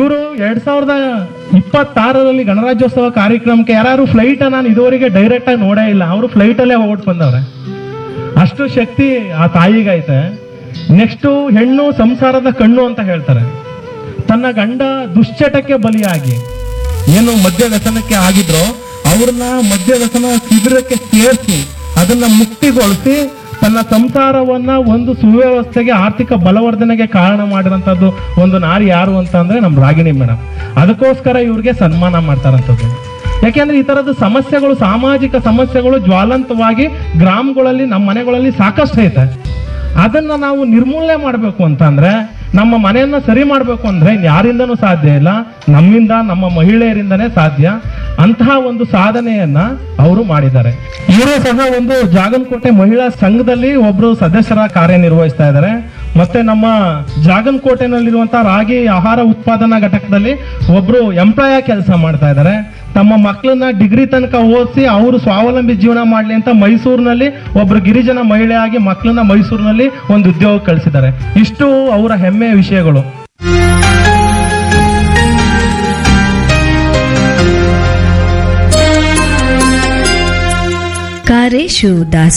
ಇವರು ಎರಡ್ ಸಾವಿರದ ಇಪ್ಪತ್ತಾರರಲ್ಲಿ ಗಣರಾಜ್ಯೋತ್ಸವ ಕಾರ್ಯಕ್ರಮಕ್ಕೆ ಯಾರು ಫ್ಲೈಟ್ ನಾನು ಇದುವರೆಗೆ ಡೈರೆಕ್ಟ್ ಆಗಿ ನೋಡೇ ಇಲ್ಲ ಅವರು ಫ್ಲೈಟ್ ಅಲ್ಲೇ ಹೋಗ್ಬಿಟ್ಟು ಬಂದವ್ರೆ ಅಷ್ಟು ಶಕ್ತಿ ಆ ತಾಯಿಗೈತೆ ನೆಕ್ಸ್ಟ್ ಹೆಣ್ಣು ಸಂಸಾರದ ಕಣ್ಣು ಅಂತ ಹೇಳ್ತಾರೆ ತನ್ನ ಗಂಡ ದುಶ್ಚಟಕ್ಕೆ ಬಲಿಯಾಗಿ ಏನು ಮದ್ಯ ವ್ಯಸನಕ್ಕೆ ಆಗಿದ್ರೋ ಅವ್ರನ್ನ ಮದ್ಯ ವ್ಯಸನ ಶಿಬಿರಕ್ಕೆ ಸೇರಿಸಿ ಅದನ್ನ ಮುಕ್ತಿಗೊಳಿಸಿ ತನ್ನ ಸಂಸಾರವನ್ನ ಒಂದು ಸುವ್ಯವಸ್ಥೆಗೆ ಆರ್ಥಿಕ ಬಲವರ್ಧನೆಗೆ ಕಾರಣ ಮಾಡಿರಂಥದ್ದು ಒಂದು ನಾರಿ ಯಾರು ಅಂತ ಅಂದ್ರೆ ನಮ್ ರಾಗಿಣಿ ಮೇಡಮ್ ಅದಕ್ಕೋಸ್ಕರ ಇವ್ರಿಗೆ ಸನ್ಮಾನ ಮಾಡ್ತಾರಂಥದ್ದು ಯಾಕೆಂದ್ರೆ ಈ ತರದ ಸಮಸ್ಯೆಗಳು ಸಾಮಾಜಿಕ ಸಮಸ್ಯೆಗಳು ಜ್ವಾಲಂತವಾಗಿ ಗ್ರಾಮಗಳಲ್ಲಿ ನಮ್ಮ ಮನೆಗಳಲ್ಲಿ ಸಾಕಷ್ಟು ಐತೆ ಅದನ್ನ ನಾವು ನಿರ್ಮೂಲನೆ ಮಾಡಬೇಕು ಅಂತಂದ್ರೆ ನಮ್ಮ ಮನೆಯನ್ನ ಸರಿ ಮಾಡಬೇಕು ಅಂದ್ರೆ ಯಾರಿಂದನೂ ಸಾಧ್ಯ ಇಲ್ಲ ನಮ್ಮಿಂದ ನಮ್ಮ ಮಹಿಳೆಯರಿಂದನೇ ಸಾಧ್ಯ ಅಂತಹ ಒಂದು ಸಾಧನೆಯನ್ನ ಅವರು ಮಾಡಿದ್ದಾರೆ ಇವರು ಸಹ ಒಂದು ಜಾಗನಕೋಟೆ ಮಹಿಳಾ ಸಂಘದಲ್ಲಿ ಒಬ್ರು ಸದಸ್ಯರ ಕಾರ್ಯನಿರ್ವಹಿಸ್ತಾ ಇದ್ದಾರೆ ಮತ್ತೆ ನಮ್ಮ ಜಾಗನಕೋಟೆನಲ್ಲಿರುವಂತಹ ರಾಗಿ ಆಹಾರ ಉತ್ಪಾದನಾ ಘಟಕದಲ್ಲಿ ಒಬ್ರು ಎಂಪ್ಲಾಯ ಕೆಲಸ ಮಾಡ್ತಾ ಇದ್ದಾರೆ ತಮ್ಮ ಮಕ್ಕಳನ್ನ ಡಿಗ್ರಿ ತನಕ ಓದಿಸಿ ಅವರು ಸ್ವಾವಲಂಬಿ ಜೀವನ ಮಾಡ್ಲಿ ಅಂತ ಮೈಸೂರಿನಲ್ಲಿ ಒಬ್ರು ಗಿರಿಜನ ಮಹಿಳೆಯಾಗಿ ಮಕ್ಕಳನ್ನ ಮೈಸೂರಿನಲ್ಲಿ ಒಂದು ಉದ್ಯೋಗ ಕಳಿಸಿದ್ದಾರೆ ಇಷ್ಟು ಅವರ ಹೆಮ್ಮೆಯ ವಿಷಯಗಳು ಕಾರೇಶು ದಾಸ